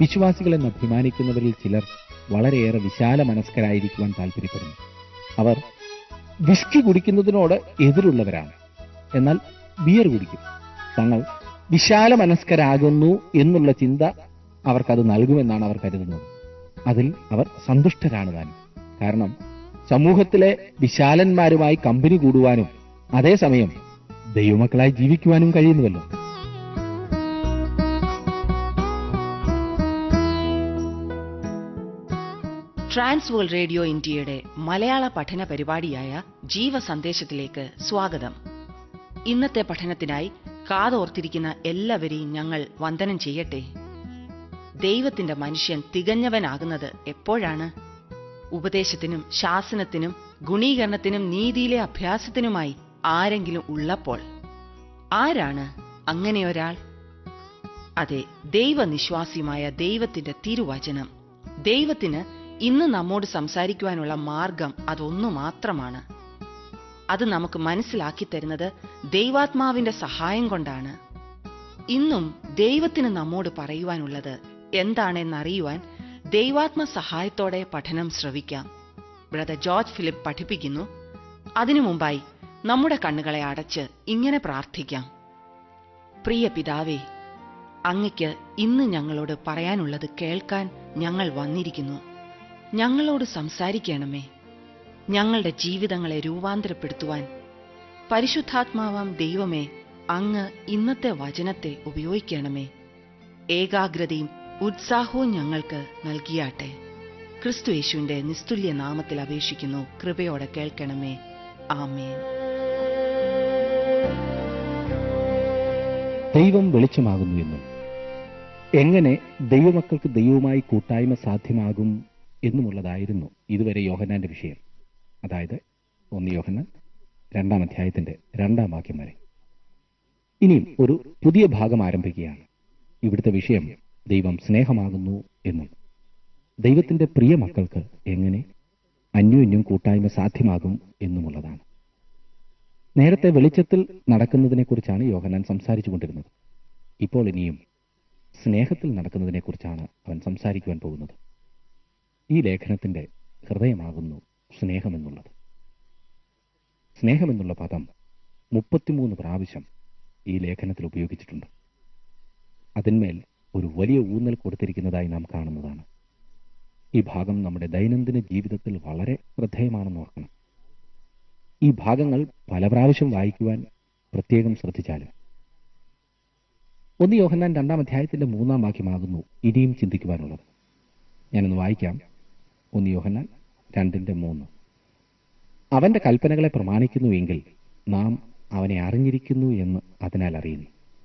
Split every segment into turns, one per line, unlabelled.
വിശ്വാസികളെന്ന് അഭിമാനിക്കുന്നവരിൽ ചിലർ വളരെയേറെ വിശാല മനസ്കരായിരിക്കുവാൻ താല്പര്യപ്പെടുന്നു അവർ വിസ്കി കുടിക്കുന്നതിനോട് എതിരുള്ളവരാണ് എന്നാൽ ബിയർ കുടിക്കും തങ്ങൾ വിശാല മനസ്കരാകുന്നു എന്നുള്ള ചിന്ത അവർക്കത് നൽകുമെന്നാണ് അവർ കരുതുന്നത് അതിൽ അവർ സന്തുഷ്ടരാണ് താനും കാരണം സമൂഹത്തിലെ വിശാലന്മാരുമായി കമ്പനി കൂടുവാനും അതേസമയം ദൈവമക്കളായി ജീവിക്കുവാനും കഴിയുന്നുവല്ലോ
ട്രാൻസ് വേൾഡ് റേഡിയോ ഇന്ത്യയുടെ മലയാള പഠന പരിപാടിയായ ജീവ സന്ദേശത്തിലേക്ക് സ്വാഗതം ഇന്നത്തെ പഠനത്തിനായി കാതോർത്തിരിക്കുന്ന എല്ലാവരെയും ഞങ്ങൾ വന്ദനം ചെയ്യട്ടെ ദൈവത്തിന്റെ മനുഷ്യൻ തികഞ്ഞവനാകുന്നത് എപ്പോഴാണ് ഉപദേശത്തിനും ശാസനത്തിനും ഗുണീകരണത്തിനും നീതിയിലെ അഭ്യാസത്തിനുമായി ആരെങ്കിലും ഉള്ളപ്പോൾ ആരാണ് അങ്ങനെയൊരാൾ അതെ ദൈവനിശ്വാസിയുമായ ദൈവത്തിന്റെ തിരുവചനം ദൈവത്തിന് ഇന്ന് നമ്മോട് സംസാരിക്കുവാനുള്ള മാർഗം അതൊന്നു മാത്രമാണ് അത് നമുക്ക് മനസ്സിലാക്കി തരുന്നത് ദൈവാത്മാവിന്റെ സഹായം കൊണ്ടാണ് ഇന്നും ദൈവത്തിന് നമ്മോട് പറയുവാനുള്ളത് എന്താണെന്നറിയുവാൻ ദൈവാത്മ സഹായത്തോടെ പഠനം ശ്രവിക്കാം ബ്രദർ ജോർജ് ഫിലിപ്പ് പഠിപ്പിക്കുന്നു അതിനു മുമ്പായി നമ്മുടെ കണ്ണുകളെ അടച്ച് ഇങ്ങനെ പ്രാർത്ഥിക്കാം പ്രിയ പിതാവേ അങ്ങയ്ക്ക് ഇന്ന് ഞങ്ങളോട് പറയാനുള്ളത് കേൾക്കാൻ ഞങ്ങൾ വന്നിരിക്കുന്നു ഞങ്ങളോട് സംസാരിക്കണമേ ഞങ്ങളുടെ ജീവിതങ്ങളെ രൂപാന്തരപ്പെടുത്തുവാൻ പരിശുദ്ധാത്മാവാം ദൈവമേ അങ്ങ് ഇന്നത്തെ വചനത്തെ ഉപയോഗിക്കണമേ ഏകാഗ്രതയും ഉത്സാഹവും ഞങ്ങൾക്ക് നൽകിയാട്ടെ ക്രിസ്തു യേശുവിന്റെ നിസ്തുല്യ നാമത്തിൽ അപേക്ഷിക്കുന്നു കൃപയോടെ കേൾക്കണമേ ആമേൻ
ദൈവം വെളിച്ചമാകുന്നു എന്നും എങ്ങനെ ദൈവമക്കൾക്ക് ദൈവവുമായി കൂട്ടായ്മ സാധ്യമാകും എന്നുമുള്ളതായിരുന്നു ഇതുവരെ യോഹന്നാന്റെ വിഷയം അതായത് ഒന്ന് യോഹന്നാൻ രണ്ടാം അധ്യായത്തിന്റെ രണ്ടാം വാക്യം വരെ ഇനിയും ഒരു പുതിയ ഭാഗം ആരംഭിക്കുകയാണ് ഇവിടുത്തെ വിഷയം ദൈവം സ്നേഹമാകുന്നു എന്നും ദൈവത്തിന്റെ പ്രിയ മക്കൾക്ക് എങ്ങനെ അന്യോന്യം കൂട്ടായ്മ സാധ്യമാകും എന്നുമുള്ളതാണ് നേരത്തെ വെളിച്ചത്തിൽ നടക്കുന്നതിനെക്കുറിച്ചാണ് യോഹന്നാൻ സംസാരിച്ചുകൊണ്ടിരുന്നത് ഇപ്പോൾ ഇനിയും സ്നേഹത്തിൽ നടക്കുന്നതിനെക്കുറിച്ചാണ് അവൻ സംസാരിക്കുവാൻ പോകുന്നത് ഈ ലേഖനത്തിന്റെ ഹൃദയമാകുന്നു സ്നേഹമെന്നുള്ളത് സ്നേഹമെന്നുള്ള പദം മുപ്പത്തിമൂന്ന് പ്രാവശ്യം ഈ ലേഖനത്തിൽ ഉപയോഗിച്ചിട്ടുണ്ട് അതിന്മേൽ ഒരു വലിയ ഊന്നൽ കൊടുത്തിരിക്കുന്നതായി നാം കാണുന്നതാണ് ഈ ഭാഗം നമ്മുടെ ദൈനംദിന ജീവിതത്തിൽ വളരെ ശ്രദ്ധേയമാണെന്ന് ഓർക്കണം ഈ ഭാഗങ്ങൾ പല പ്രാവശ്യം വായിക്കുവാൻ പ്രത്യേകം ശ്രദ്ധിച്ചാലും ഒന്ന് യോഹന്നാൻ രണ്ടാം അധ്യായത്തിന്റെ മൂന്നാം വാക്യമാകുന്നു ഇനിയും ചിന്തിക്കുവാനുള്ളത് ഞാനൊന്ന് വായിക്കാം ഒന്ന് യോഹന്നാൻ രണ്ടിന്റെ മൂന്ന് അവന്റെ കൽപ്പനകളെ പ്രമാണിക്കുന്നുവെങ്കിൽ നാം അവനെ അറിഞ്ഞിരിക്കുന്നു എന്ന് അതിനാൽ അറിയുന്നു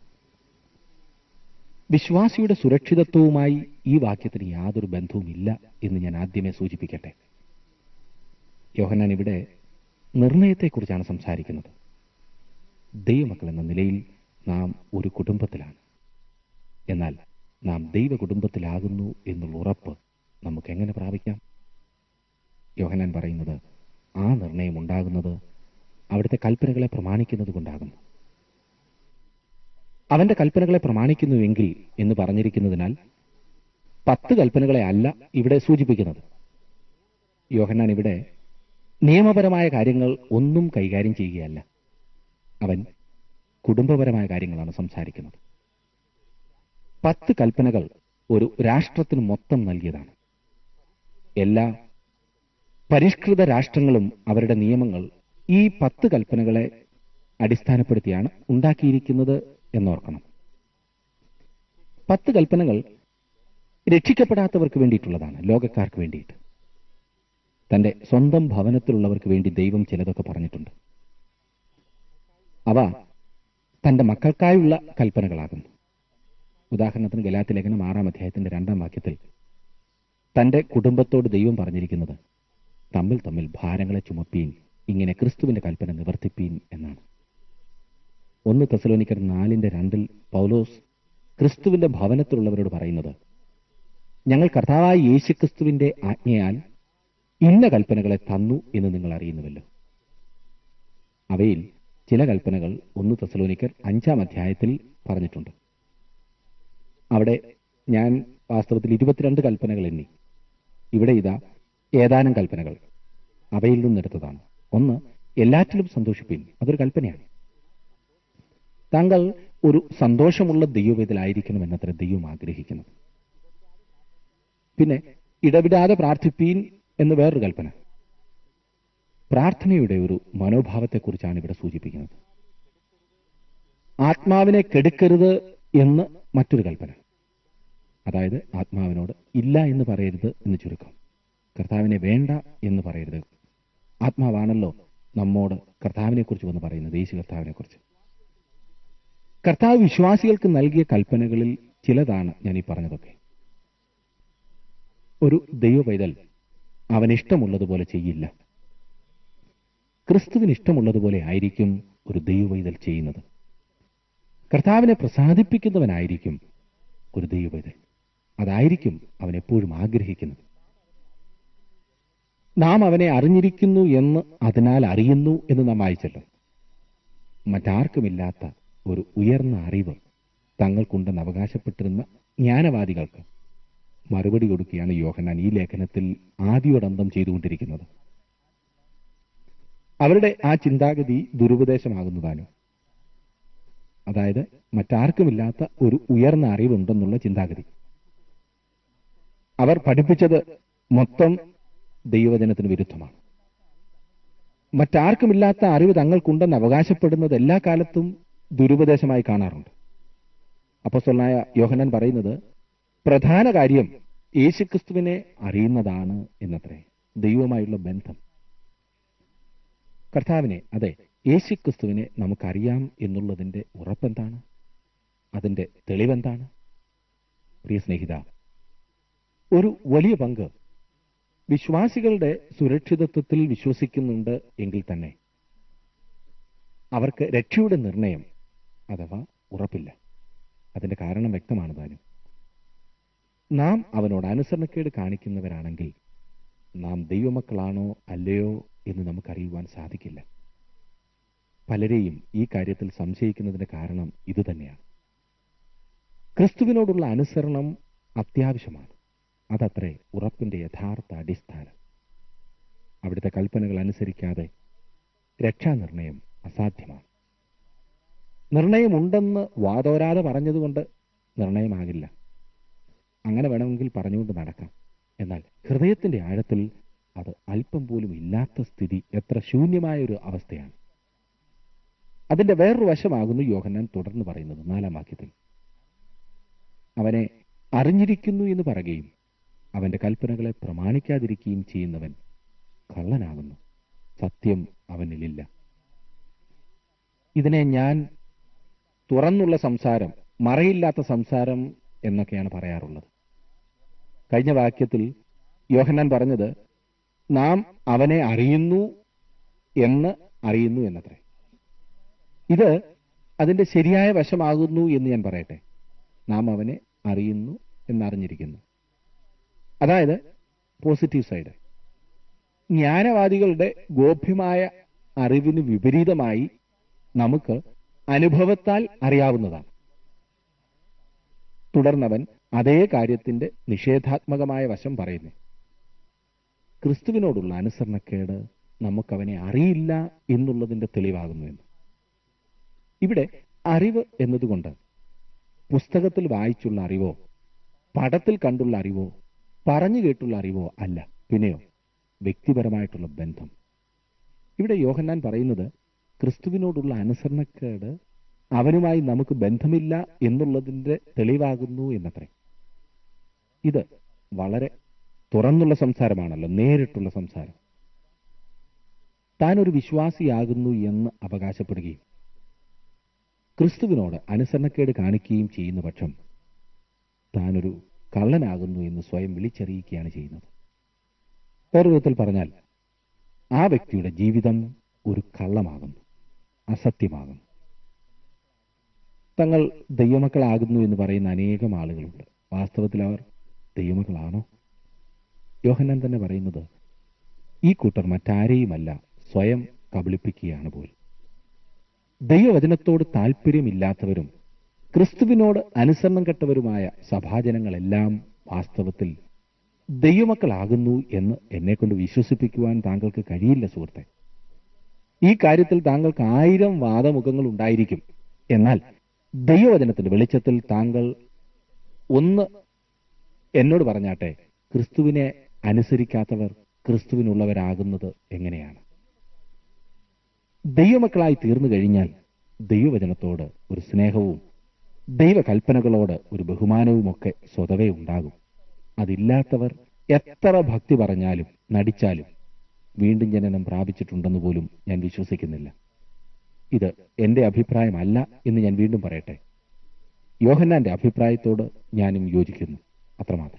വിശ്വാസിയുടെ സുരക്ഷിതത്വവുമായി ഈ വാക്യത്തിന് യാതൊരു ബന്ധവുമില്ല എന്ന് ഞാൻ ആദ്യമേ സൂചിപ്പിക്കട്ടെ യോഹന്നാൻ ഇവിടെ നിർണയത്തെക്കുറിച്ചാണ് സംസാരിക്കുന്നത് ദൈവമക്കൾ എന്ന നിലയിൽ നാം ഒരു കുടുംബത്തിലാണ് എന്നാൽ നാം ദൈവ കുടുംബത്തിലാകുന്നു എന്നുള്ള ഉറപ്പ് നമുക്ക് എങ്ങനെ പ്രാപിക്കാം യോഹനാൻ പറയുന്നത് ആ നിർണയം ഉണ്ടാകുന്നത് അവിടുത്തെ കൽപ്പനകളെ പ്രമാണിക്കുന്നത് കൊണ്ടാകുന്നു അവന്റെ കൽപ്പനകളെ പ്രമാണിക്കുന്നുവെങ്കിൽ എന്ന് പറഞ്ഞിരിക്കുന്നതിനാൽ പത്ത് കൽപ്പനകളെ അല്ല ഇവിടെ സൂചിപ്പിക്കുന്നത് യോഹന്നാൻ ഇവിടെ നിയമപരമായ കാര്യങ്ങൾ ഒന്നും കൈകാര്യം ചെയ്യുകയല്ല അവൻ കുടുംബപരമായ കാര്യങ്ങളാണ് സംസാരിക്കുന്നത് പത്ത് കൽപ്പനകൾ ഒരു രാഷ്ട്രത്തിന് മൊത്തം നൽകിയതാണ് എല്ലാ പരിഷ്കൃത രാഷ്ട്രങ്ങളും അവരുടെ നിയമങ്ങൾ ഈ പത്ത് കൽപ്പനകളെ അടിസ്ഥാനപ്പെടുത്തിയാണ് ഉണ്ടാക്കിയിരിക്കുന്നത് എന്നോർക്കണം പത്ത് കൽപ്പനകൾ രക്ഷിക്കപ്പെടാത്തവർക്ക് വേണ്ടിയിട്ടുള്ളതാണ് ലോകക്കാർക്ക് വേണ്ടിയിട്ട് തന്റെ സ്വന്തം ഭവനത്തിലുള്ളവർക്ക് വേണ്ടി ദൈവം ചിലതൊക്കെ പറഞ്ഞിട്ടുണ്ട് അവ തന്റെ മക്കൾക്കായുള്ള കൽപ്പനകളാകുന്നു ഉദാഹരണത്തിന് ഗലാത്തി ലേഖനം ആറാം അധ്യായത്തിന്റെ രണ്ടാം വാക്യത്തിൽ തന്റെ കുടുംബത്തോട് ദൈവം പറഞ്ഞിരിക്കുന്നത് തമ്മിൽ തമ്മിൽ ഭാരങ്ങളെ ചുമപ്പീൻ ഇങ്ങനെ ക്രിസ്തുവിന്റെ കൽപ്പന നിവർത്തിപ്പീൻ എന്നാണ് ഒന്ന് തെസലോനിക്കർ നാലിന്റെ രണ്ടിൽ പൗലോസ് ക്രിസ്തുവിന്റെ ഭവനത്തിലുള്ളവരോട് പറയുന്നത് ഞങ്ങൾ കർത്താവായ യേശുക്രിസ്തുവിന്റെ ആജ്ഞയാൽ ഇന്ന കൽപ്പനകളെ തന്നു എന്ന് നിങ്ങൾ അറിയുന്നുവല്ലോ അവയിൽ ചില കൽപ്പനകൾ ഒന്ന് തെസലോനിക്കർ അഞ്ചാം അധ്യായത്തിൽ പറഞ്ഞിട്ടുണ്ട് അവിടെ ഞാൻ വാസ്തവത്തിൽ ഇരുപത്തിരണ്ട് കൽപ്പനകൾ എണ്ണി ഇവിടെ ഇതാ ഏതാനും കൽപ്പനകൾ അവയിൽ നിന്നെടുത്തതാണ് ഒന്ന് എല്ലാറ്റിലും സന്തോഷിപ്പീൻ അതൊരു കൽപ്പനയാണ് താങ്കൾ ഒരു സന്തോഷമുള്ള ദൈവവേദലായിരിക്കണം എന്നത്ര ദൈവം ആഗ്രഹിക്കുന്നത് പിന്നെ ഇടവിടാതെ പ്രാർത്ഥിപ്പീൻ എന്ന് വേറൊരു കൽപ്പന പ്രാർത്ഥനയുടെ ഒരു മനോഭാവത്തെക്കുറിച്ചാണ് ഇവിടെ സൂചിപ്പിക്കുന്നത് ആത്മാവിനെ കെടുക്കരുത് എന്ന് മറ്റൊരു കൽപ്പന അതായത് ആത്മാവിനോട് ഇല്ല എന്ന് പറയരുത് എന്ന് ചുരുക്കം കർത്താവിനെ വേണ്ട എന്ന് പറയരുത് ആത്മാവാണല്ലോ നമ്മോട് കർത്താവിനെക്കുറിച്ച് വന്ന് പറയുന്നത് യേശു കർത്താവിനെക്കുറിച്ച് കർത്താവ് വിശ്വാസികൾക്ക് നൽകിയ കൽപ്പനകളിൽ ചിലതാണ് ഞാൻ ഈ പറഞ്ഞതൊക്കെ ഒരു ദൈവ പൈതൽ അവൻ ഇഷ്ടമുള്ളതുപോലെ ചെയ്യില്ല ക്രിസ്തുവിന് ഇഷ്ടമുള്ളതുപോലെ ആയിരിക്കും ഒരു ദൈവ പൈതൽ ചെയ്യുന്നത് കർത്താവിനെ പ്രസാദിപ്പിക്കുന്നവനായിരിക്കും ഒരു ദൈവ പൈതൽ അതായിരിക്കും അവൻ എപ്പോഴും ആഗ്രഹിക്കുന്നത് നാം അവനെ അറിഞ്ഞിരിക്കുന്നു എന്ന് അതിനാൽ അറിയുന്നു എന്ന് നാം വായിച്ചല്ലോ മറ്റാർക്കുമില്ലാത്ത ഒരു ഉയർന്ന അറിവ് തങ്ങൾക്കുണ്ടെന്ന് അവകാശപ്പെട്ടിരുന്ന ജ്ഞാനവാദികൾക്ക് മറുപടി കൊടുക്കുകയാണ് യോഹന്നാൻ ഈ ലേഖനത്തിൽ ആദ്യോടന്തം ചെയ്തുകൊണ്ടിരിക്കുന്നത് അവരുടെ ആ ചിന്താഗതി ദുരുപദേശമാകുന്നതാനും അതായത് മറ്റാർക്കുമില്ലാത്ത ഒരു ഉയർന്ന അറിവുണ്ടെന്നുള്ള ചിന്താഗതി അവർ പഠിപ്പിച്ചത് മൊത്തം ദൈവവചനത്തിന് വിരുദ്ധമാണ് മറ്റാർക്കുമില്ലാത്ത അറിവ് തങ്ങൾക്കുണ്ടെന്ന് അവകാശപ്പെടുന്നത് എല്ലാ കാലത്തും ദുരുപദേശമായി കാണാറുണ്ട് അപ്പസ്വലനായ യോഹനൻ പറയുന്നത് പ്രധാന കാര്യം യേശുക്രിസ്തുവിനെ അറിയുന്നതാണ് എന്നത്രേ ദൈവവുമായുള്ള ബന്ധം കർത്താവിനെ അതെ യേശുക്രിസ്തുവിനെ നമുക്കറിയാം എന്നുള്ളതിന്റെ ഉറപ്പെന്താണ് അതിന്റെ തെളിവെന്താണ് പ്രിയ സ്നേഹിത ഒരു വലിയ പങ്ക് വിശ്വാസികളുടെ സുരക്ഷിതത്വത്തിൽ വിശ്വസിക്കുന്നുണ്ട് എങ്കിൽ തന്നെ അവർക്ക് രക്ഷയുടെ നിർണയം അഥവാ ഉറപ്പില്ല അതിന്റെ കാരണം വ്യക്തമാണ് താനും നാം അവനോട് അനുസരണക്കേട് കാണിക്കുന്നവരാണെങ്കിൽ നാം ദൈവമക്കളാണോ അല്ലയോ എന്ന് നമുക്കറിയുവാൻ സാധിക്കില്ല പലരെയും ഈ കാര്യത്തിൽ സംശയിക്കുന്നതിന്റെ കാരണം ഇതുതന്നെയാണ് ക്രിസ്തുവിനോടുള്ള അനുസരണം അത്യാവശ്യമാണ് അതത്രേ ഉറപ്പിന്റെ യഥാർത്ഥ അടിസ്ഥാനം അവിടുത്തെ കൽപ്പനകൾ അനുസരിക്കാതെ രക്ഷാനിർണയം അസാധ്യമാണ് നിർണയമുണ്ടെന്ന് വാതോരാതെ പറഞ്ഞതുകൊണ്ട് നിർണയമാകില്ല അങ്ങനെ വേണമെങ്കിൽ പറഞ്ഞുകൊണ്ട് നടക്കാം എന്നാൽ ഹൃദയത്തിന്റെ ആഴത്തിൽ അത് അല്പം പോലും ഇല്ലാത്ത സ്ഥിതി എത്ര ശൂന്യമായ ഒരു അവസ്ഥയാണ് അതിന്റെ വേറൊരു വശമാകുന്നു യോഹന്നാൻ തുടർന്ന് പറയുന്നത് നാലാം വാക്യത്തിൽ അവനെ അറിഞ്ഞിരിക്കുന്നു എന്ന് പറയുകയും അവന്റെ കൽപ്പനകളെ പ്രമാണിക്കാതിരിക്കുകയും ചെയ്യുന്നവൻ കള്ളനാകുന്നു സത്യം അവനിലില്ല ഇതിനെ ഞാൻ തുറന്നുള്ള സംസാരം മറയില്ലാത്ത സംസാരം എന്നൊക്കെയാണ് പറയാറുള്ളത് കഴിഞ്ഞ വാക്യത്തിൽ യോഹന്നാൻ പറഞ്ഞത് നാം അവനെ അറിയുന്നു എന്ന് അറിയുന്നു എന്നത്രേ ഇത് അതിന്റെ ശരിയായ വശമാകുന്നു എന്ന് ഞാൻ പറയട്ടെ നാം അവനെ അറിയുന്നു എന്നറിഞ്ഞിരിക്കുന്നു അതായത് പോസിറ്റീവ് സൈഡ് ജ്ഞാനവാദികളുടെ ഗോപ്യമായ അറിവിന് വിപരീതമായി നമുക്ക് അനുഭവത്താൽ അറിയാവുന്നതാണ് തുടർന്നവൻ അതേ കാര്യത്തിന്റെ നിഷേധാത്മകമായ വശം പറയുന്നു ക്രിസ്തുവിനോടുള്ള അനുസരണക്കേട് നമുക്കവനെ അറിയില്ല എന്നുള്ളതിന്റെ തെളിവാകുന്നു എന്ന് ഇവിടെ അറിവ് എന്നതുകൊണ്ട് പുസ്തകത്തിൽ വായിച്ചുള്ള അറിവോ പടത്തിൽ കണ്ടുള്ള അറിവോ പറഞ്ഞു കേട്ടുള്ള അറിവോ അല്ല പിന്നെയോ വ്യക്തിപരമായിട്ടുള്ള ബന്ധം ഇവിടെ യോഹന്നാൻ പറയുന്നത് ക്രിസ്തുവിനോടുള്ള അനുസരണക്കേട് അവനുമായി നമുക്ക് ബന്ധമില്ല എന്നുള്ളതിന്റെ തെളിവാകുന്നു എന്നത്രേ ഇത് വളരെ തുറന്നുള്ള സംസാരമാണല്ലോ നേരിട്ടുള്ള സംസാരം താൻ ഒരു വിശ്വാസിയാകുന്നു എന്ന് അവകാശപ്പെടുകയും ക്രിസ്തുവിനോട് അനുസരണക്കേട് കാണിക്കുകയും ചെയ്യുന്ന പക്ഷം താനൊരു കള്ളനാകുന്നു എന്ന് സ്വയം വിളിച്ചറിയിക്കുകയാണ് ചെയ്യുന്നത് വേറെ വിധത്തിൽ പറഞ്ഞാൽ ആ വ്യക്തിയുടെ ജീവിതം ഒരു കള്ളമാകുന്നു അസത്യമാകുന്നു തങ്ങൾ ദൈവമക്കളാകുന്നു എന്ന് പറയുന്ന അനേകം ആളുകളുണ്ട് വാസ്തവത്തിൽ അവർ ദൈവമക്കളാണോ യോഹന്നാൻ തന്നെ പറയുന്നത് ഈ കൂട്ടർ മറ്റാരെയുമല്ല സ്വയം കബളിപ്പിക്കുകയാണ് പോലും ദൈവവചനത്തോട് താല്പര്യമില്ലാത്തവരും ക്രിസ്തുവിനോട് അനുസരണം കെട്ടവരുമായ സഭാജനങ്ങളെല്ലാം വാസ്തവത്തിൽ ദൈവമക്കളാകുന്നു എന്ന് എന്നെക്കൊണ്ട് വിശ്വസിപ്പിക്കുവാൻ താങ്കൾക്ക് കഴിയില്ല സുഹൃത്തെ ഈ കാര്യത്തിൽ താങ്കൾക്ക് ആയിരം വാദമുഖങ്ങൾ ഉണ്ടായിരിക്കും എന്നാൽ ദൈവവചനത്തിന്റെ വെളിച്ചത്തിൽ താങ്കൾ ഒന്ന് എന്നോട് പറഞ്ഞാട്ടെ ക്രിസ്തുവിനെ അനുസരിക്കാത്തവർ ക്രിസ്തുവിനുള്ളവരാകുന്നത് എങ്ങനെയാണ് ദൈവമക്കളായി തീർന്നു കഴിഞ്ഞാൽ ദൈവവചനത്തോട് ഒരു സ്നേഹവും ദൈവകൽപ്പനകളോട് ഒരു ബഹുമാനവുമൊക്കെ സ്വതവേ ഉണ്ടാകും അതില്ലാത്തവർ എത്ര ഭക്തി പറഞ്ഞാലും നടിച്ചാലും വീണ്ടും ജനനം പ്രാപിച്ചിട്ടുണ്ടെന്ന് പോലും ഞാൻ വിശ്വസിക്കുന്നില്ല ഇത് എന്റെ അഭിപ്രായമല്ല എന്ന് ഞാൻ വീണ്ടും പറയട്ടെ യോഹന്നാന്റെ അഭിപ്രായത്തോട് ഞാനും യോജിക്കുന്നു അത്രമാത്രം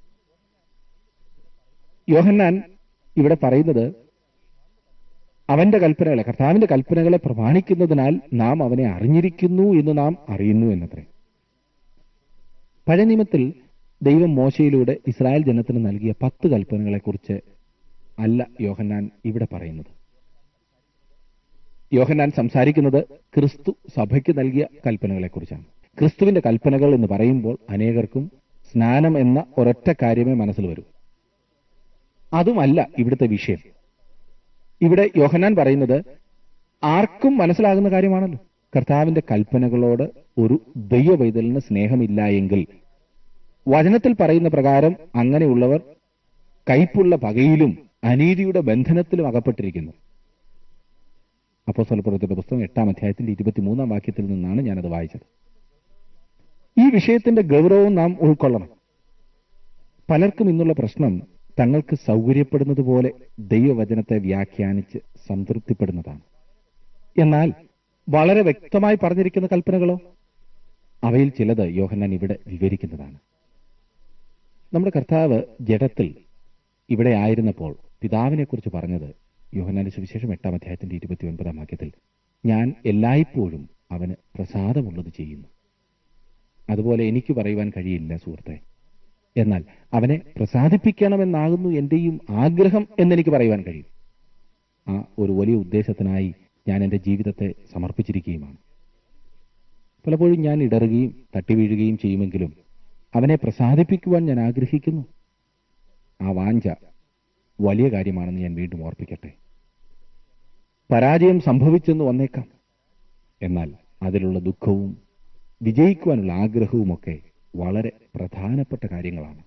യോഹന്നാൻ ഇവിടെ പറയുന്നത് അവന്റെ കൽപ്പനകളെ കർത്താവിന്റെ കൽപ്പനകളെ പ്രമാണിക്കുന്നതിനാൽ നാം അവനെ അറിഞ്ഞിരിക്കുന്നു എന്ന് നാം അറിയുന്നു എന്നത്രേ പഴയ നിയമത്തിൽ ദൈവം മോശയിലൂടെ ഇസ്രായേൽ ജനത്തിന് നൽകിയ പത്ത് കൽപ്പനകളെക്കുറിച്ച് അല്ല യോഹന്നാൻ ഇവിടെ പറയുന്നത് യോഹന്നാൻ സംസാരിക്കുന്നത് ക്രിസ്തു സഭയ്ക്ക് നൽകിയ കൽപ്പനകളെക്കുറിച്ചാണ് ക്രിസ്തുവിന്റെ കൽപ്പനകൾ എന്ന് പറയുമ്പോൾ അനേകർക്കും സ്നാനം എന്ന ഒരൊറ്റ കാര്യമേ മനസ്സിൽ വരൂ അതുമല്ല ഇവിടുത്തെ വിഷയം ഇവിടെ യോഹന്നാൻ പറയുന്നത് ആർക്കും മനസ്സിലാകുന്ന കാര്യമാണല്ലോ കർത്താവിന്റെ കൽപ്പനകളോട് ഒരു ദൈവ പൈതലിന് സ്നേഹമില്ല എങ്കിൽ വചനത്തിൽ പറയുന്ന പ്രകാരം അങ്ങനെയുള്ളവർ കയ്പുള്ള പകയിലും അനീതിയുടെ ബന്ധനത്തിലും അകപ്പെട്ടിരിക്കുന്നു അപ്പോ സ്വലപ്പുറത്തിന്റെ പുസ്തകം എട്ടാം അധ്യായത്തിന്റെ ഇരുപത്തിമൂന്നാം വാക്യത്തിൽ നിന്നാണ് ഞാനത് വായിച്ചത് ഈ വിഷയത്തിന്റെ ഗൗരവവും നാം ഉൾക്കൊള്ളണം പലർക്കും ഇന്നുള്ള പ്രശ്നം തങ്ങൾക്ക് സൗകര്യപ്പെടുന്നത് പോലെ ദൈവവചനത്തെ വ്യാഖ്യാനിച്ച് സംതൃപ്തിപ്പെടുന്നതാണ് എന്നാൽ വളരെ വ്യക്തമായി പറഞ്ഞിരിക്കുന്ന കൽപ്പനകളോ അവയിൽ ചിലത് യോഹന്നാൻ ഇവിടെ വിവരിക്കുന്നതാണ് നമ്മുടെ കർത്താവ് ജഡത്തിൽ ഇവിടെ ആയിരുന്നപ്പോൾ പിതാവിനെക്കുറിച്ച് പറഞ്ഞത് യോഹന്നാന്റെ സുവിശേഷം എട്ടാം അധ്യായത്തിന്റെ ഇരുപത്തി ഒൻപതാം വാക്യത്തിൽ ഞാൻ എല്ലായ്പ്പോഴും അവന് പ്രസാദമുള്ളത് ചെയ്യുന്നു അതുപോലെ എനിക്ക് പറയുവാൻ കഴിയില്ല സുഹൃത്തെ എന്നാൽ അവനെ പ്രസാദിപ്പിക്കണമെന്നാകുന്നു എന്റെയും ആഗ്രഹം എന്നെനിക്ക് പറയുവാൻ കഴിയും ആ ഒരു വലിയ ഉദ്ദേശത്തിനായി ഞാൻ എൻ്റെ ജീവിതത്തെ സമർപ്പിച്ചിരിക്കുകയുമാണ് പലപ്പോഴും ഞാൻ ഇടറുകയും തട്ടിവീഴുകയും ചെയ്യുമെങ്കിലും അവനെ പ്രസാദിപ്പിക്കുവാൻ ഞാൻ ആഗ്രഹിക്കുന്നു ആ വാഞ്ച വലിയ കാര്യമാണെന്ന് ഞാൻ വീണ്ടും ഓർപ്പിക്കട്ടെ പരാജയം സംഭവിച്ചെന്ന് വന്നേക്കാം എന്നാൽ അതിലുള്ള ദുഃഖവും വിജയിക്കുവാനുള്ള ആഗ്രഹവുമൊക്കെ വളരെ പ്രധാനപ്പെട്ട കാര്യങ്ങളാണ്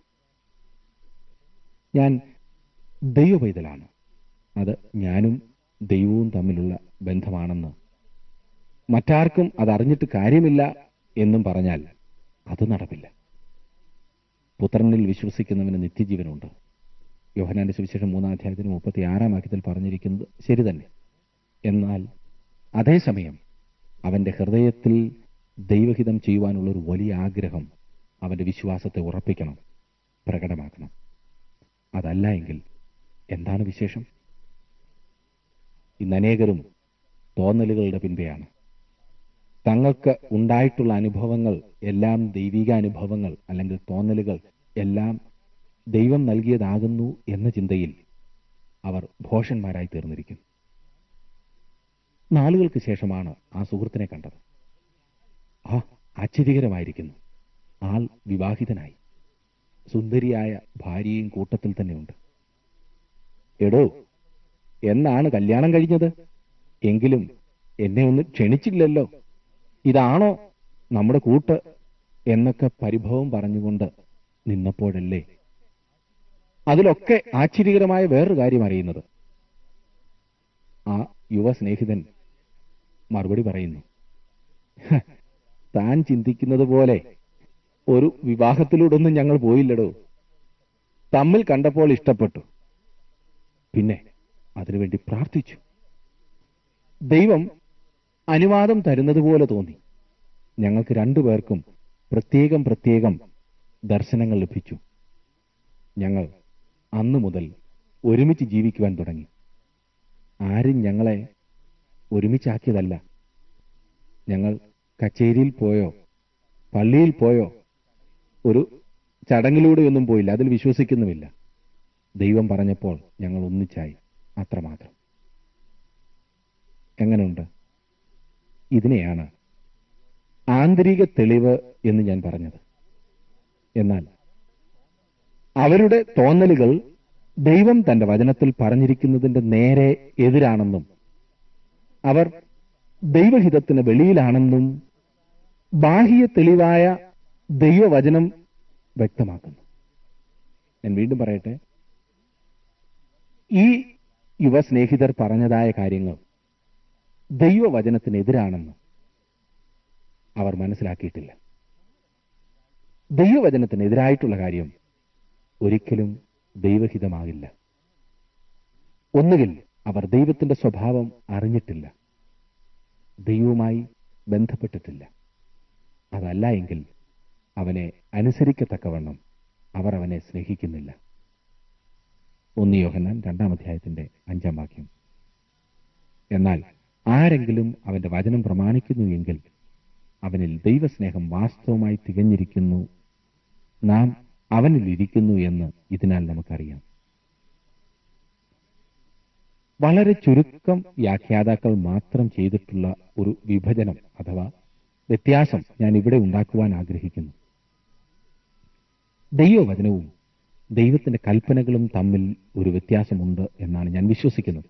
ഞാൻ ദൈവപൈതലാണ് അത് ഞാനും ദൈവവും തമ്മിലുള്ള ബന്ധമാണെന്ന് മറ്റാർക്കും അതറിഞ്ഞിട്ട് കാര്യമില്ല എന്നും പറഞ്ഞാൽ അത് നടപ്പില്ല പുത്രനിൽ വിശ്വസിക്കുന്നവന് നിത്യജീവനുണ്ട് യോഹനാന്റെ സുവിശേഷം മൂന്നാം അധ്യായത്തിന് മുപ്പത്തി ആറാം വാക്യത്തിൽ പറഞ്ഞിരിക്കുന്നത് ശരി തന്നെ എന്നാൽ അതേസമയം അവന്റെ ഹൃദയത്തിൽ ദൈവഹിതം ചെയ്യുവാനുള്ള ഒരു വലിയ ആഗ്രഹം അവന്റെ വിശ്വാസത്തെ ഉറപ്പിക്കണം പ്രകടമാക്കണം അതല്ല എങ്കിൽ എന്താണ് വിശേഷം ഇന്ന് അനേകരും തോന്നലുകളുടെ പിൻപെയാണ് തങ്ങൾക്ക് ഉണ്ടായിട്ടുള്ള അനുഭവങ്ങൾ എല്ലാം ദൈവിക അനുഭവങ്ങൾ അല്ലെങ്കിൽ തോന്നലുകൾ എല്ലാം ദൈവം നൽകിയതാകുന്നു എന്ന ചിന്തയിൽ അവർ ഭോഷന്മാരായി തീർന്നിരിക്കുന്നു നാളുകൾക്ക് ശേഷമാണ് ആ സുഹൃത്തിനെ കണ്ടത് ആ ആശ്ചര്യകരമായിരിക്കുന്നു ആൾ വിവാഹിതനായി സുന്ദരിയായ ഭാര്യയും കൂട്ടത്തിൽ തന്നെയുണ്ട് എടോ എന്നാണ് കല്യാണം കഴിഞ്ഞത് എങ്കിലും എന്നെ ഒന്ന് ക്ഷണിച്ചില്ലല്ലോ ഇതാണോ നമ്മുടെ കൂട്ട് എന്നൊക്കെ പരിഭവം പറഞ്ഞുകൊണ്ട് നിന്നപ്പോഴല്ലേ അതിലൊക്കെ ആശ്ചര്യകരമായ വേറൊരു കാര്യം അറിയുന്നത് ആ യുവ സ്നേഹിതൻ മറുപടി പറയുന്നു "ഹ, താൻ ചിന്തിക്കുന്നത് പോലെ ഒരു വിവാഹത്തിലൂടൊന്നും ഞങ്ങൾ പോയില്ലടോ തമ്മിൽ കണ്ടപ്പോൾ ഇഷ്ടപ്പെട്ടു പിന്നെ അതിനുവേണ്ടി പ്രാർത്ഥിച്ചു ദൈവം അനുവാദം തരുന്നത് പോലെ തോന്നി ഞങ്ങൾക്ക് രണ്ടുപേർക്കും പ്രത്യേകം പ്രത്യേകം ദർശനങ്ങൾ ലഭിച്ചു ഞങ്ങൾ അന്നു മുതൽ ഒരുമിച്ച് ജീവിക്കുവാൻ തുടങ്ങി ആരും ഞങ്ങളെ ഒരുമിച്ചാക്കിയതല്ല ഞങ്ങൾ കച്ചേരിയിൽ പോയോ പള്ളിയിൽ പോയോ ഒരു ചടങ്ങിലൂടെയൊന്നും പോയില്ല അതിൽ വിശ്വസിക്കുന്നുമില്ല ദൈവം പറഞ്ഞപ്പോൾ ഞങ്ങൾ ഒന്നിച്ചായി അത്രമാത്രം എങ്ങനെയുണ്ട് ഇതിനെയാണ് ആന്തരിക തെളിവ് എന്ന് ഞാൻ പറഞ്ഞത് എന്നാൽ അവരുടെ തോന്നലുകൾ ദൈവം തന്റെ വചനത്തിൽ പറഞ്ഞിരിക്കുന്നതിന്റെ നേരെ എതിരാണെന്നും അവർ ദൈവഹിതത്തിന് വെളിയിലാണെന്നും ബാഹ്യ തെളിവായ ദൈവവചനം വ്യക്തമാക്കുന്നു ഞാൻ വീണ്ടും പറയട്ടെ ഈ യുവസ്നേഹിതർ പറഞ്ഞതായ കാര്യങ്ങൾ ദൈവവചനത്തിനെതിരാണെന്ന് അവർ മനസ്സിലാക്കിയിട്ടില്ല ദൈവവചനത്തിനെതിരായിട്ടുള്ള കാര്യം ഒരിക്കലും ദൈവഹിതമാകില്ല ഒന്നുകിൽ അവർ ദൈവത്തിന്റെ സ്വഭാവം അറിഞ്ഞിട്ടില്ല ദൈവവുമായി ബന്ധപ്പെട്ടിട്ടില്ല അതല്ല എങ്കിൽ അവനെ അനുസരിക്കത്തക്കവണ്ണം അവർ അവനെ സ്നേഹിക്കുന്നില്ല ഒന്ന് യോഹന്നാൻ രണ്ടാം അധ്യായത്തിന്റെ അഞ്ചാം വാക്യം എന്നാൽ ആരെങ്കിലും അവന്റെ വചനം പ്രമാണിക്കുന്നു എങ്കിൽ അവനിൽ ദൈവസ്നേഹം വാസ്തവമായി തികഞ്ഞിരിക്കുന്നു നാം അവനിൽ ഇരിക്കുന്നു എന്ന് ഇതിനാൽ നമുക്കറിയാം വളരെ ചുരുക്കം വ്യാഖ്യാതാക്കൾ മാത്രം ചെയ്തിട്ടുള്ള ഒരു വിഭജനം അഥവാ വ്യത്യാസം ഞാൻ ഇവിടെ ഉണ്ടാക്കുവാൻ ആഗ്രഹിക്കുന്നു ദൈവവചനവും ദൈവത്തിന്റെ കൽപ്പനകളും തമ്മിൽ ഒരു വ്യത്യാസമുണ്ട് എന്നാണ് ഞാൻ വിശ്വസിക്കുന്നത്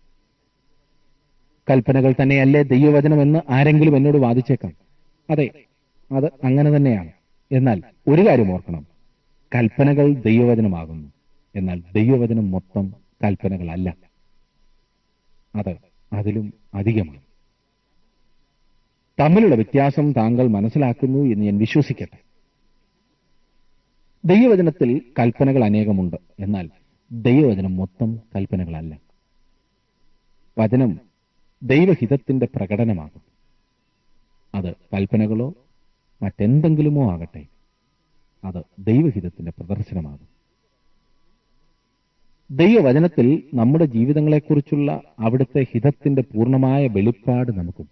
കൽപ്പനകൾ തന്നെയല്ലേ ദൈവവചനം എന്ന് ആരെങ്കിലും എന്നോട് വാദിച്ചേക്കാം അതെ അത് അങ്ങനെ തന്നെയാണ് എന്നാൽ ഒരു കാര്യം ഓർക്കണം കൽപ്പനകൾ ദൈവവചനമാകുന്നു എന്നാൽ ദൈവവചനം മൊത്തം കൽപ്പനകളല്ല അത് അതിലും അധികമാണ് തമ്മിലുള്ള വ്യത്യാസം താങ്കൾ മനസ്സിലാക്കുന്നു എന്ന് ഞാൻ വിശ്വസിക്കട്ടെ ദൈവവചനത്തിൽ കൽപ്പനകൾ അനേകമുണ്ട് എന്നാൽ ദൈവവചനം മൊത്തം കൽപ്പനകളല്ല വചനം ദൈവഹിതത്തിന്റെ പ്രകടനമാകും അത് കൽപ്പനകളോ മറ്റെന്തെങ്കിലുമോ ആകട്ടെ അത് ദൈവഹിതത്തിന്റെ പ്രദർശനമാകും ദൈവവചനത്തിൽ നമ്മുടെ ജീവിതങ്ങളെക്കുറിച്ചുള്ള അവിടുത്തെ ഹിതത്തിന്റെ പൂർണ്ണമായ വെളിപ്പാട് നമുക്കുണ്ട്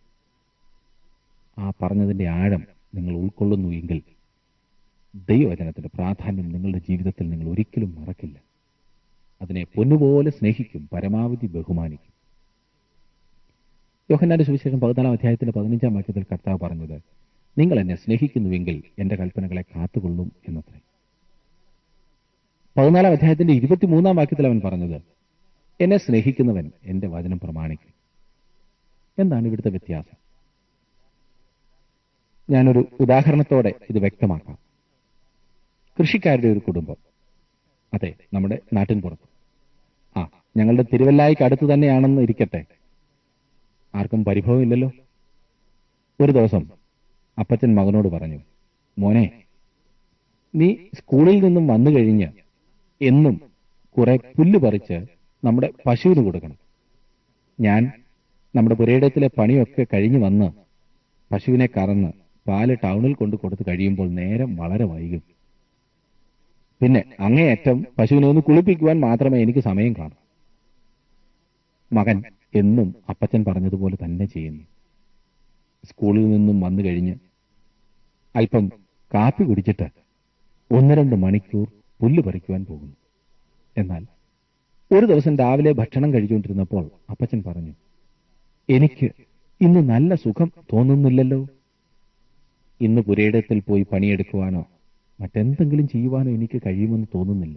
ആ പറഞ്ഞതിന്റെ ആഴം നിങ്ങൾ ഉൾക്കൊള്ളുന്നു എങ്കിൽ ദൈവവചനത്തിന്റെ പ്രാധാന്യം നിങ്ങളുടെ ജീവിതത്തിൽ നിങ്ങൾ ഒരിക്കലും മറക്കില്ല അതിനെ പൊന്നുപോലെ സ്നേഹിക്കും പരമാവധി ബഹുമാനിക്കും യോഹന്നാന്റെ സുവിശേഷം പതിനാലാം അധ്യായത്തിന്റെ പതിനഞ്ചാം വാക്യത്തിൽ കർത്താവ് പറഞ്ഞത് നിങ്ങൾ എന്നെ സ്നേഹിക്കുന്നുവെങ്കിൽ എന്റെ കൽപ്പനകളെ കാത്തുകൊള്ളും എന്നത്രേ പതിനാലാം അധ്യായത്തിന്റെ ഇരുപത്തിമൂന്നാം വാക്യത്തിൽ അവൻ പറഞ്ഞത് എന്നെ സ്നേഹിക്കുന്നവൻ എന്റെ വചനം പ്രമാണിക്കും എന്താണ് ഇവിടുത്തെ വ്യത്യാസം ഞാനൊരു ഉദാഹരണത്തോടെ ഇത് വ്യക്തമാക്കാം കൃഷിക്കാരുടെ ഒരു കുടുംബം അതെ നമ്മുടെ നാട്ടിൻ പുറത്ത് ആ ഞങ്ങളുടെ തിരുവല്ലായിക്ക് അടുത്ത് തന്നെയാണെന്ന് ഇരിക്കട്ടെ ആർക്കും പരിഭവമില്ലല്ലോ ഒരു ദിവസം അപ്പച്ചൻ മകനോട് പറഞ്ഞു മോനെ നീ സ്കൂളിൽ നിന്നും വന്നു കഴിഞ്ഞ് എന്നും കുറെ പുല്ല് പറിച്ച് നമ്മുടെ പശുവിന് കൊടുക്കണം ഞാൻ നമ്മുടെ പുരയിടത്തിലെ പണിയൊക്കെ കഴിഞ്ഞു വന്ന് പശുവിനെ കറന്ന് പാല് ടൗണിൽ കൊണ്ട് കൊടുത്ത് കഴിയുമ്പോൾ നേരം വളരെ വൈകും പിന്നെ അങ്ങേയറ്റം പശുവിനെ ഒന്ന് കുളിപ്പിക്കുവാൻ മാത്രമേ എനിക്ക് സമയം കാണൂ മകൻ എന്നും അപ്പച്ചൻ പറഞ്ഞതുപോലെ തന്നെ ചെയ്യുന്നു സ്കൂളിൽ നിന്നും വന്നു കഴിഞ്ഞ് അല്പം കാപ്പി കുടിച്ചിട്ട് ഒന്ന് രണ്ട് മണിക്കൂർ പുല്ല് പറിക്കുവാൻ പോകുന്നു എന്നാൽ ഒരു ദിവസം രാവിലെ ഭക്ഷണം കഴിച്ചുകൊണ്ടിരുന്നപ്പോൾ അപ്പച്ചൻ പറഞ്ഞു എനിക്ക് ഇന്ന് നല്ല സുഖം തോന്നുന്നില്ലല്ലോ ഇന്ന് പുരയിടത്തിൽ പോയി പണിയെടുക്കുവാനോ മറ്റെന്തെങ്കിലും ചെയ്യുവാനോ എനിക്ക് കഴിയുമെന്ന് തോന്നുന്നില്ല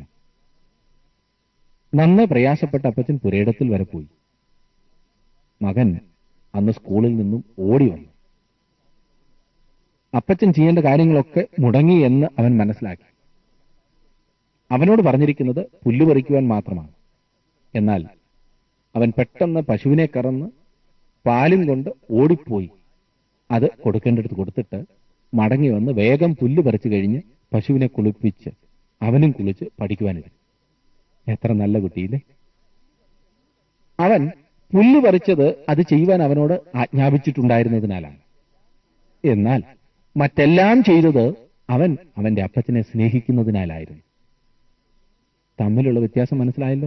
നന്നെ പ്രയാസപ്പെട്ട അപ്പച്ചൻ പുരയിടത്തിൽ വരെ പോയി മകൻ അന്ന് സ്കൂളിൽ നിന്നും ഓടി വന്നു അപ്പച്ചൻ ചെയ്യേണ്ട കാര്യങ്ങളൊക്കെ മുടങ്ങി എന്ന് അവൻ മനസ്സിലാക്കി അവനോട് പറഞ്ഞിരിക്കുന്നത് പുല്ല് പറിക്കുവാൻ മാത്രമാണ് എന്നാൽ അവൻ പെട്ടെന്ന് പശുവിനെ കറന്ന് പാലും കൊണ്ട് ഓടിപ്പോയി അത് കൊടുക്കേണ്ടടുത്ത് കൊടുത്തിട്ട് മടങ്ങി വന്ന് വേഗം പുല്ല് പറിച്ചു കഴിഞ്ഞ് പശുവിനെ കുളിപ്പിച്ച് അവനും കുളിച്ച് പഠിക്കുവാനിരുന്നു എത്ര നല്ല കുട്ടിയില്ലേ അവൻ പുല്ല് പറിച്ചത് അത് ചെയ്യുവാൻ അവനോട് ആജ്ഞാപിച്ചിട്ടുണ്ടായിരുന്നതിനാലാണ് എന്നാൽ മറ്റെല്ലാം ചെയ്തത് അവൻ അവന്റെ അപ്പച്ചനെ സ്നേഹിക്കുന്നതിനാലായിരുന്നു തമ്മിലുള്ള വ്യത്യാസം മനസ്സിലായല്ലോ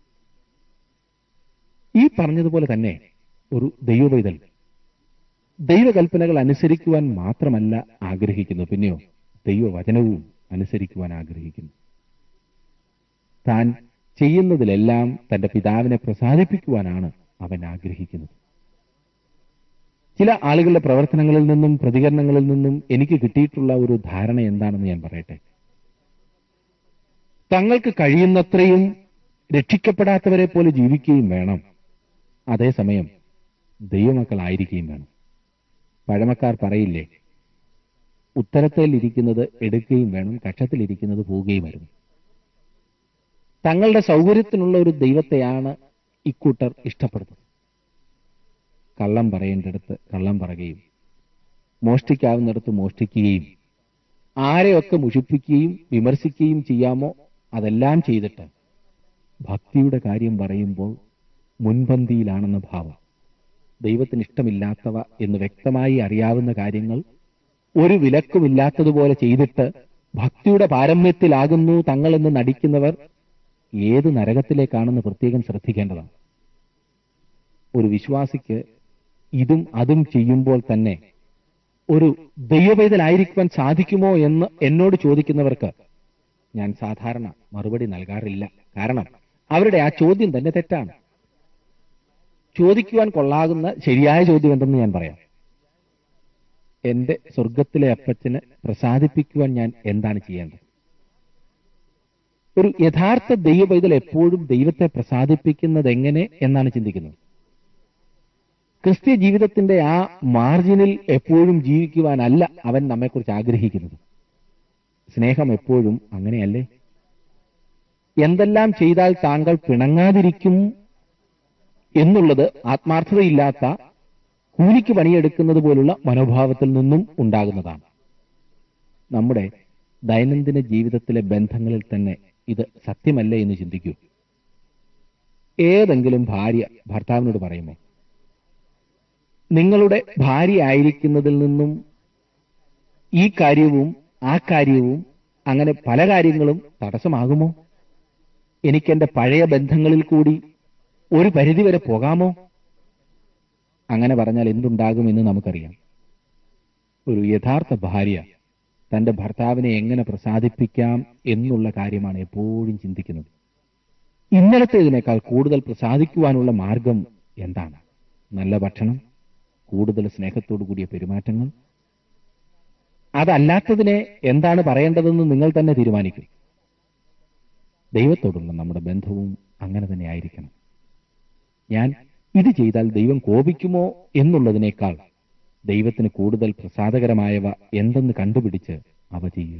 ഈ പറഞ്ഞതുപോലെ തന്നെ ഒരു ദൈവവൈതൽ ദൈവകൽപ്പനകൾ അനുസരിക്കുവാൻ മാത്രമല്ല ആഗ്രഹിക്കുന്നു പിന്നെയോ ദൈവവചനവും അനുസരിക്കുവാൻ ആഗ്രഹിക്കുന്നു താൻ ചെയ്യുന്നതിലെല്ലാം തന്റെ പിതാവിനെ പ്രസാദിപ്പിക്കുവാനാണ് അവൻ ആഗ്രഹിക്കുന്നത് ചില ആളുകളുടെ പ്രവർത്തനങ്ങളിൽ നിന്നും പ്രതികരണങ്ങളിൽ നിന്നും എനിക്ക് കിട്ടിയിട്ടുള്ള ഒരു ധാരണ എന്താണെന്ന് ഞാൻ പറയട്ടെ തങ്ങൾക്ക് കഴിയുന്നത്രയും രക്ഷിക്കപ്പെടാത്തവരെ പോലെ ജീവിക്കുകയും വേണം അതേസമയം ദൈവമക്കളായിരിക്കുകയും വേണം പഴമക്കാർ പറയില്ലേ ഉത്തരത്തിലിരിക്കുന്നത് എടുക്കുകയും വേണം കക്ഷത്തിലിരിക്കുന്നത് പോവുകയും വരുന്നു തങ്ങളുടെ സൗകര്യത്തിനുള്ള ഒരു ദൈവത്തെയാണ് ഇക്കൂട്ടർ ഇഷ്ടപ്പെടുന്നത് കള്ളം പറയേണ്ടിടത്ത് കള്ളം പറയുകയും മോഷ്ടിക്കാവുന്നിടത്ത് മോഷ്ടിക്കുകയും ആരെയൊക്കെ മുഷിപ്പിക്കുകയും വിമർശിക്കുകയും ചെയ്യാമോ അതെല്ലാം ചെയ്തിട്ട് ഭക്തിയുടെ കാര്യം പറയുമ്പോൾ മുൻപന്തിയിലാണെന്ന ഭാവം ദൈവത്തിന് ഇഷ്ടമില്ലാത്തവ എന്ന് വ്യക്തമായി അറിയാവുന്ന കാര്യങ്ങൾ ഒരു വിലക്കുമില്ലാത്തതുപോലെ ചെയ്തിട്ട് ഭക്തിയുടെ പാരമ്യത്തിലാകുന്നു തങ്ങളെന്ന് നടിക്കുന്നവർ ഏത് നരകത്തിലേക്കാണെന്ന് പ്രത്യേകം ശ്രദ്ധിക്കേണ്ടതാണ് ഒരു വിശ്വാസിക്ക് ഇതും അതും ചെയ്യുമ്പോൾ തന്നെ ഒരു ദൈവപൈതലായിരിക്കുവാൻ സാധിക്കുമോ എന്ന് എന്നോട് ചോദിക്കുന്നവർക്ക് ഞാൻ സാധാരണ മറുപടി നൽകാറില്ല കാരണം അവരുടെ ആ ചോദ്യം തന്നെ തെറ്റാണ് ചോദിക്കുവാൻ കൊള്ളാകുന്ന ശരിയായ ചോദ്യം എന്തെന്ന് ഞാൻ പറയാം എന്റെ സ്വർഗത്തിലെ അപ്പച്ചനെ പ്രസാദിപ്പിക്കുവാൻ ഞാൻ എന്താണ് ചെയ്യേണ്ടത് ഒരു യഥാർത്ഥ ദൈവപൈതൽ എപ്പോഴും ദൈവത്തെ പ്രസാദിപ്പിക്കുന്നത് എങ്ങനെ എന്നാണ് ചിന്തിക്കുന്നത് ക്രിസ്ത്യ ജീവിതത്തിന്റെ ആ മാർജിനിൽ എപ്പോഴും ജീവിക്കുവാനല്ല അവൻ നമ്മെക്കുറിച്ച് ആഗ്രഹിക്കുന്നത് സ്നേഹം എപ്പോഴും അങ്ങനെയല്ലേ എന്തെല്ലാം ചെയ്താൽ താങ്കൾ പിണങ്ങാതിരിക്കും എന്നുള്ളത് ആത്മാർത്ഥതയില്ലാത്ത കൂലിക്ക് പണിയെടുക്കുന്നത് പോലുള്ള മനോഭാവത്തിൽ നിന്നും ഉണ്ടാകുന്നതാണ് നമ്മുടെ ദൈനംദിന ജീവിതത്തിലെ ബന്ധങ്ങളിൽ തന്നെ ഇത് സത്യമല്ലേ എന്ന് ചിന്തിക്കൂ ഏതെങ്കിലും ഭാര്യ ഭർത്താവിനോട് പറയുമോ നിങ്ങളുടെ ഭാര്യ ആയിരിക്കുന്നതിൽ നിന്നും ഈ കാര്യവും ആ കാര്യവും അങ്ങനെ പല കാര്യങ്ങളും തടസ്സമാകുമോ എനിക്കെന്റെ പഴയ ബന്ധങ്ങളിൽ കൂടി ഒരു പരിധിവരെ പോകാമോ അങ്ങനെ പറഞ്ഞാൽ എന്തുണ്ടാകുമെന്ന് നമുക്കറിയാം ഒരു യഥാർത്ഥ ഭാര്യ തന്റെ ഭർത്താവിനെ എങ്ങനെ പ്രസാദിപ്പിക്കാം എന്നുള്ള കാര്യമാണ് എപ്പോഴും ചിന്തിക്കുന്നത് ഇന്നലത്തേതിനേക്കാൾ കൂടുതൽ പ്രസാദിക്കുവാനുള്ള മാർഗം എന്താണ് നല്ല ഭക്ഷണം കൂടുതൽ സ്നേഹത്തോടു കൂടിയ പെരുമാറ്റങ്ങൾ അതല്ലാത്തതിനെ എന്താണ് പറയേണ്ടതെന്ന് നിങ്ങൾ തന്നെ തീരുമാനിക്കും ദൈവത്തോടുള്ള നമ്മുടെ ബന്ധവും അങ്ങനെ തന്നെ ആയിരിക്കണം ഞാൻ ഇത് ചെയ്താൽ ദൈവം കോപിക്കുമോ എന്നുള്ളതിനേക്കാൾ ദൈവത്തിന് കൂടുതൽ പ്രസാദകരമായവ എന്തെന്ന് കണ്ടുപിടിച്ച് അവ ചെയ്യുക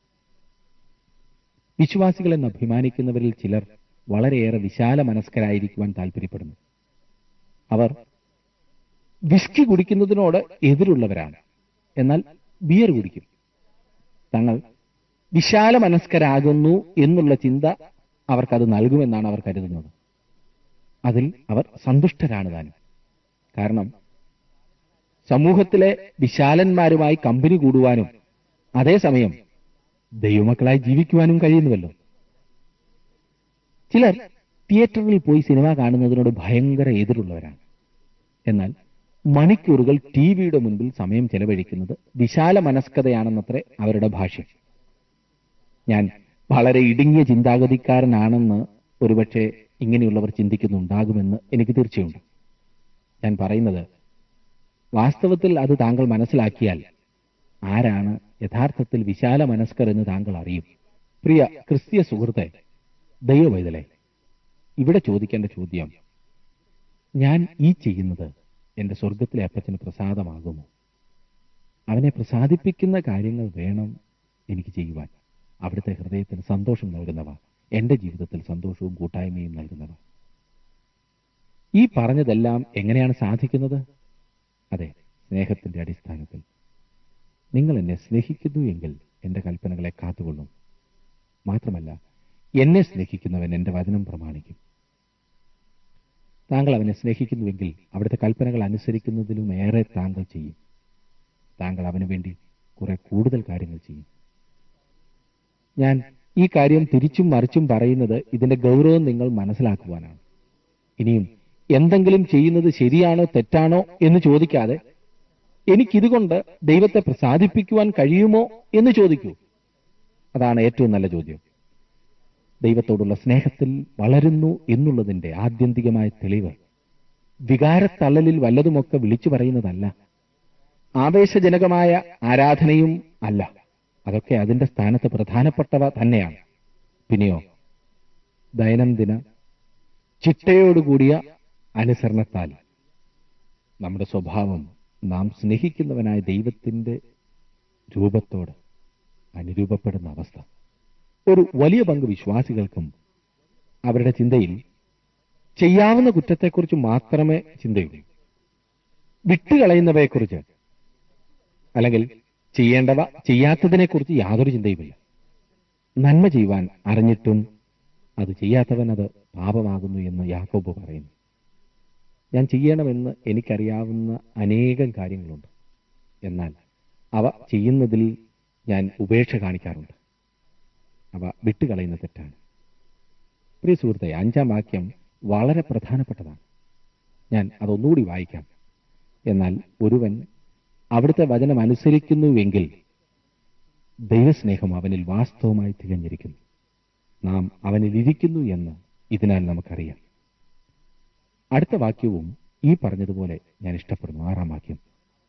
വിശ്വാസികളെന്ന് അഭിമാനിക്കുന്നവരിൽ ചിലർ വളരെയേറെ വിശാല മനസ്കരായിരിക്കുവാൻ താല്പര്യപ്പെടുന്നു അവർ വിസ്കി കുടിക്കുന്നതിനോട് എതിരുള്ളവരാണ് എന്നാൽ ബിയർ കുടിക്കും തങ്ങൾ വിശാല മനസ്കരാകുന്നു എന്നുള്ള ചിന്ത അവർക്കത് നൽകുമെന്നാണ് അവർ കരുതുന്നത് അതിൽ അവർ സന്തുഷ്ടരാണ് താനും കാരണം സമൂഹത്തിലെ വിശാലന്മാരുമായി കമ്പനി കൂടുവാനും അതേസമയം ദൈവമക്കളായി ജീവിക്കുവാനും കഴിയുന്നുവല്ലോ ചിലർ തിയേറ്ററിൽ പോയി സിനിമ കാണുന്നതിനോട് ഭയങ്കര എതിരുള്ളവരാണ് എന്നാൽ മണിക്കൂറുകൾ ടി വിയുടെ മുൻപിൽ സമയം ചെലവഴിക്കുന്നത് വിശാല മനസ്കതയാണെന്നത്രേ അവരുടെ ഭാഷ്യം ഞാൻ വളരെ ഇടുങ്ങിയ ചിന്താഗതിക്കാരനാണെന്ന് ഒരുപക്ഷെ ഇങ്ങനെയുള്ളവർ ചിന്തിക്കുന്നുണ്ടാകുമെന്ന് എനിക്ക് തീർച്ചയുണ്ട് ഞാൻ പറയുന്നത് വാസ്തവത്തിൽ അത് താങ്കൾ മനസ്സിലാക്കിയാൽ ആരാണ് യഥാർത്ഥത്തിൽ വിശാല മനസ്കർ എന്ന് താങ്കൾ അറിയും പ്രിയ ക്രിസ്തീയ സുഹൃത്തെ ദൈവവൈതലെ ഇവിടെ ചോദിക്കേണ്ട ചോദ്യം ഞാൻ ഈ ചെയ്യുന്നത് എന്റെ സ്വർഗത്തിലെ അപ്പച്ചന് പ്രസാദമാകുമോ അവനെ പ്രസാദിപ്പിക്കുന്ന കാര്യങ്ങൾ വേണം എനിക്ക് ചെയ്യുവാൻ അവിടുത്തെ ഹൃദയത്തിന് സന്തോഷം നൽകുന്നവ എന്റെ ജീവിതത്തിൽ സന്തോഷവും കൂട്ടായ്മയും നൽകുന്നവ ഈ പറഞ്ഞതെല്ലാം എങ്ങനെയാണ് സാധിക്കുന്നത് അതെ സ്നേഹത്തിന്റെ അടിസ്ഥാനത്തിൽ നിങ്ങൾ എന്നെ സ്നേഹിക്കുന്നു എങ്കിൽ എന്റെ കൽപ്പനകളെ കാത്തുകൊള്ളും മാത്രമല്ല എന്നെ സ്നേഹിക്കുന്നവൻ എന്റെ വചനം പ്രമാണിക്കും താങ്കൾ അവനെ സ്നേഹിക്കുന്നുവെങ്കിൽ അവിടുത്തെ കൽപ്പനകൾ അനുസരിക്കുന്നതിലും ഏറെ താങ്കൾ ചെയ്യും താങ്കൾ അവന് വേണ്ടി കുറെ കൂടുതൽ കാര്യങ്ങൾ ചെയ്യും ഞാൻ ഈ കാര്യം തിരിച്ചും മറിച്ചും പറയുന്നത് ഇതിന്റെ ഗൗരവം നിങ്ങൾ മനസ്സിലാക്കുവാനാണ് ഇനിയും എന്തെങ്കിലും ചെയ്യുന്നത് ശരിയാണോ തെറ്റാണോ എന്ന് ചോദിക്കാതെ എനിക്കിതുകൊണ്ട് ദൈവത്തെ പ്രസാദിപ്പിക്കുവാൻ കഴിയുമോ എന്ന് ചോദിക്കൂ അതാണ് ഏറ്റവും നല്ല ചോദ്യം ദൈവത്തോടുള്ള സ്നേഹത്തിൽ വളരുന്നു എന്നുള്ളതിന്റെ ആത്യന്തികമായ തെളിവ് വികാരത്തള്ളലിൽ വല്ലതുമൊക്കെ വിളിച്ചു പറയുന്നതല്ല ആവേശജനകമായ ആരാധനയും അല്ല അതൊക്കെ അതിന്റെ സ്ഥാനത്ത് പ്രധാനപ്പെട്ടവ തന്നെയാണ് പിന്നെയോ ദൈനംദിന ചിട്ടയോടുകൂടിയ അനുസരണത്താൽ നമ്മുടെ സ്വഭാവം നാം സ്നേഹിക്കുന്നവനായ ദൈവത്തിന്റെ രൂപത്തോട് അനുരൂപപ്പെടുന്ന അവസ്ഥ ഒരു വലിയ പങ്ക് വിശ്വാസികൾക്കും അവരുടെ ചിന്തയിൽ ചെയ്യാവുന്ന കുറ്റത്തെക്കുറിച്ച് മാത്രമേ ചിന്തയുള്ളൂ വിട്ടുകളയുന്നവയെക്കുറിച്ച് അല്ലെങ്കിൽ ചെയ്യേണ്ടവ ചെയ്യാത്തതിനെക്കുറിച്ച് യാതൊരു ചിന്തയുമില്ല നന്മ ചെയ്യുവാൻ അറിഞ്ഞിട്ടും അത് ചെയ്യാത്തവൻ അത് പാപമാകുന്നു എന്ന് യാക്കോബ് പറയുന്നു ഞാൻ ചെയ്യണമെന്ന് എനിക്കറിയാവുന്ന അനേകം കാര്യങ്ങളുണ്ട് എന്നാൽ അവ ചെയ്യുന്നതിൽ ഞാൻ ഉപേക്ഷ കാണിക്കാറുണ്ട് അവ വിട്ടുകളയുന്ന തെറ്റാണ് പ്രിയ സുഹൃത്തെ അഞ്ചാം വാക്യം വളരെ പ്രധാനപ്പെട്ടതാണ് ഞാൻ അതൊന്നുകൂടി വായിക്കാം എന്നാൽ ഒരുവൻ അവിടുത്തെ വചനം അനുസരിക്കുന്നുവെങ്കിൽ ദൈവസ്നേഹം അവനിൽ വാസ്തവമായി തികഞ്ഞിരിക്കുന്നു നാം അവനിൽ ഇരിക്കുന്നു എന്ന് ഇതിനാൽ നമുക്കറിയാം അടുത്ത വാക്യവും ഈ പറഞ്ഞതുപോലെ ഞാൻ ഇഷ്ടപ്പെടുന്നു ആറാം വാക്യം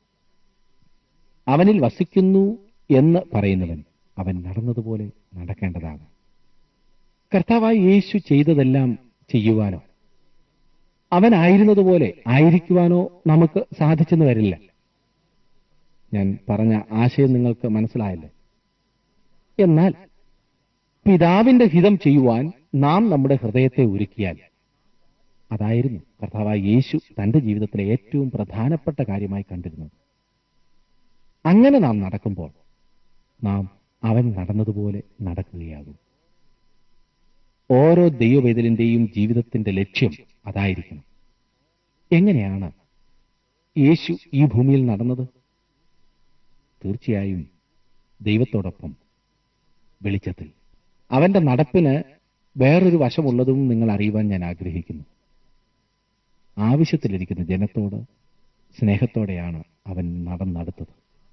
അവനിൽ വസിക്കുന്നു എന്ന് പറയുന്നവൻ അവൻ നടന്നതുപോലെ നടക്കേണ്ടതാകും കർത്താവായി യേശു ചെയ്തതെല്ലാം ചെയ്യുവാനോ അവനായിരുന്നതുപോലെ ആയിരിക്കുവാനോ നമുക്ക് സാധിച്ചെന്ന് വരില്ല ഞാൻ പറഞ്ഞ ആശയം നിങ്ങൾക്ക് മനസ്സിലായല്ലോ എന്നാൽ പിതാവിന്റെ ഹിതം ചെയ്യുവാൻ നാം നമ്മുടെ ഹൃദയത്തെ ഒരുക്കിയാൽ അതായിരുന്നു കർത്താവായ യേശു തന്റെ ജീവിതത്തിലെ ഏറ്റവും പ്രധാനപ്പെട്ട കാര്യമായി കണ്ടിരുന്നത് അങ്ങനെ നാം നടക്കുമ്പോൾ നാം അവൻ നടന്നതുപോലെ നടക്കുകയാകും ഓരോ ദൈവവേദലിന്റെയും ജീവിതത്തിന്റെ ലക്ഷ്യം അതായിരിക്കണം എങ്ങനെയാണ് യേശു ഈ ഭൂമിയിൽ നടന്നത് തീർച്ചയായും ദൈവത്തോടൊപ്പം വെളിച്ചത്തിൽ അവന്റെ നടപ്പിന് വേറൊരു വശമുള്ളതും നിങ്ങൾ അറിയുവാൻ ഞാൻ ആഗ്രഹിക്കുന്നു ആവശ്യത്തിലിരിക്കുന്ന ജനത്തോട് സ്നേഹത്തോടെയാണ് അവൻ നടന്നടുത്തത്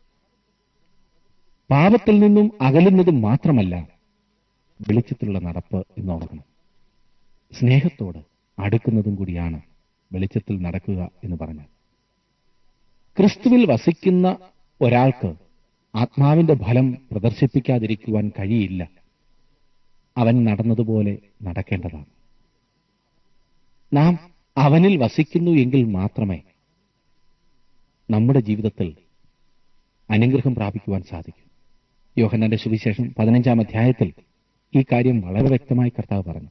പാപത്തിൽ നിന്നും അകലുന്നത് മാത്രമല്ല വെളിച്ചത്തിലുള്ള നടപ്പ് എന്ന് ഓർക്കണം സ്നേഹത്തോട് അടുക്കുന്നതും കൂടിയാണ് വെളിച്ചത്തിൽ നടക്കുക എന്ന് പറഞ്ഞാൽ ക്രിസ്തുവിൽ വസിക്കുന്ന ഒരാൾക്ക് ആത്മാവിന്റെ ഫലം പ്രദർശിപ്പിക്കാതിരിക്കുവാൻ കഴിയില്ല അവൻ നടന്നതുപോലെ നടക്കേണ്ടതാണ് നാം അവനിൽ വസിക്കുന്നു എങ്കിൽ മാത്രമേ നമ്മുടെ ജീവിതത്തിൽ അനുഗ്രഹം പ്രാപിക്കുവാൻ സാധിക്കൂ യോഹന്നാന്റെ സുവിശേഷം പതിനഞ്ചാം അധ്യായത്തിൽ ഈ കാര്യം വളരെ വ്യക്തമായി കർത്താവ് പറഞ്ഞു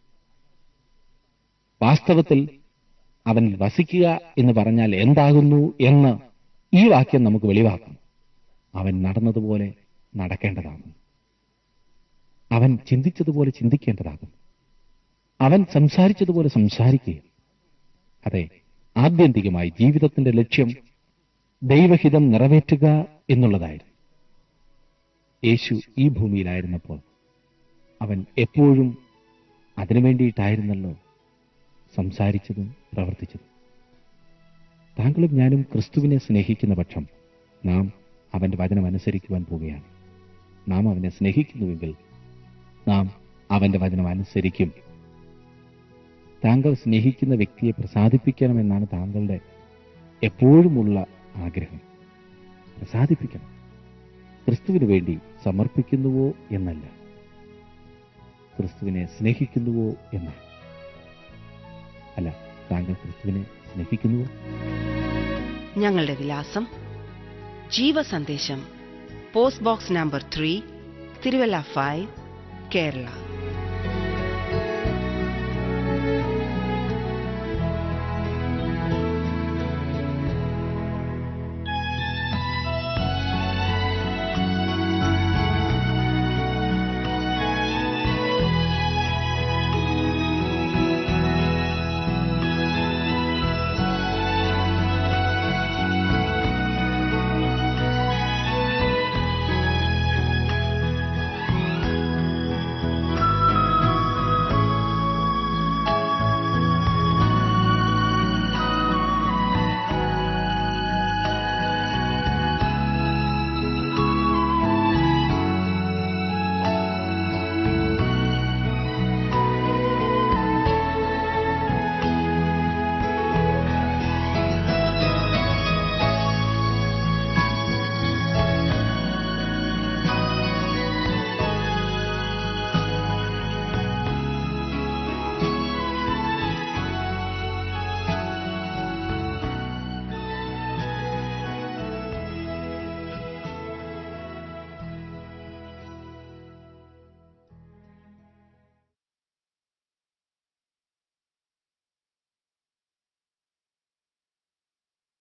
വാസ്തവത്തിൽ അവനിൽ വസിക്കുക എന്ന് പറഞ്ഞാൽ എന്താകുന്നു എന്ന് ഈ വാക്യം നമുക്ക് വെളിവാക്കും അവൻ നടന്നതുപോലെ നടക്കേണ്ടതാകും അവൻ ചിന്തിച്ചതുപോലെ ചിന്തിക്കേണ്ടതാകും അവൻ സംസാരിച്ചതുപോലെ സംസാരിക്കുക അതെ ആത്യന്തികമായി ജീവിതത്തിന്റെ ലക്ഷ്യം ദൈവഹിതം നിറവേറ്റുക എന്നുള്ളതായിരുന്നു യേശു ഈ ഭൂമിയിലായിരുന്നപ്പോൾ അവൻ എപ്പോഴും അതിനു വേണ്ടിയിട്ടായിരുന്നല്ലോ സംസാരിച്ചതും പ്രവർത്തിച്ചതും താങ്കളും ഞാനും ക്രിസ്തുവിനെ സ്നേഹിക്കുന്ന പക്ഷം നാം അവന്റെ വചനം അനുസരിക്കുവാൻ പോവുകയാണ് നാം അവനെ സ്നേഹിക്കുന്നുവെങ്കിൽ നാം അവന്റെ വചനം അനുസരിക്കും താങ്കൾ സ്നേഹിക്കുന്ന വ്യക്തിയെ പ്രസാദിപ്പിക്കണമെന്നാണ് താങ്കളുടെ എപ്പോഴുമുള്ള ആഗ്രഹം പ്രസാദിപ്പിക്കണം ക്രിസ്തുവിന് വേണ്ടി സമർപ്പിക്കുന്നുവോ എന്നല്ല ക്രിസ്തുവിനെ സ്നേഹിക്കുന്നുവോ എന്നാണ് അല്ല താങ്കൾ ക്രിസ്തുവിനെ സ്നേഹിക്കുന്നുവോ
ഞങ്ങളുടെ വിലാസം Jeevasandesham post box number three Thiruvalla five Kerala